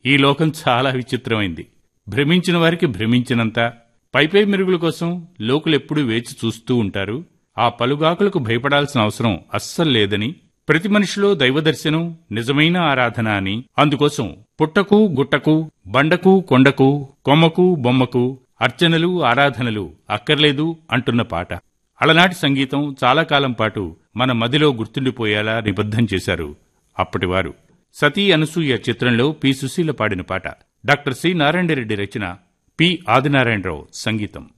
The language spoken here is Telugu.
ఈ లోకం చాలా విచిత్రమైంది భ్రమించిన వారికి భ్రమించినంత పైపై మెరుగుల కోసం లోకులెప్పుడూ వేచి చూస్తూ ఉంటారు ఆ పలుగాకులకు భయపడాల్సిన అవసరం అస్సలు లేదని ప్రతి మనిషిలో దైవదర్శనం నిజమైన ఆరాధన అని అందుకోసం పుట్టకు గుట్టకు బండకు కొండకు కొమ్మకు బొమ్మకు అర్చనలు ఆరాధనలు అక్కర్లేదు అంటున్న పాట అలనాటి సంగీతం చాలా కాలం పాటు మన మదిలో గుర్తుండిపోయేలా నిబద్ధం చేశారు అప్పటివారు సతీ అనసూయ చిత్రంలో పి సుశీల పాడిన పాట డాక్టర్ సి నారాయణ రెడ్డి రచన పి ఆదినారాయణరావు సంగీతం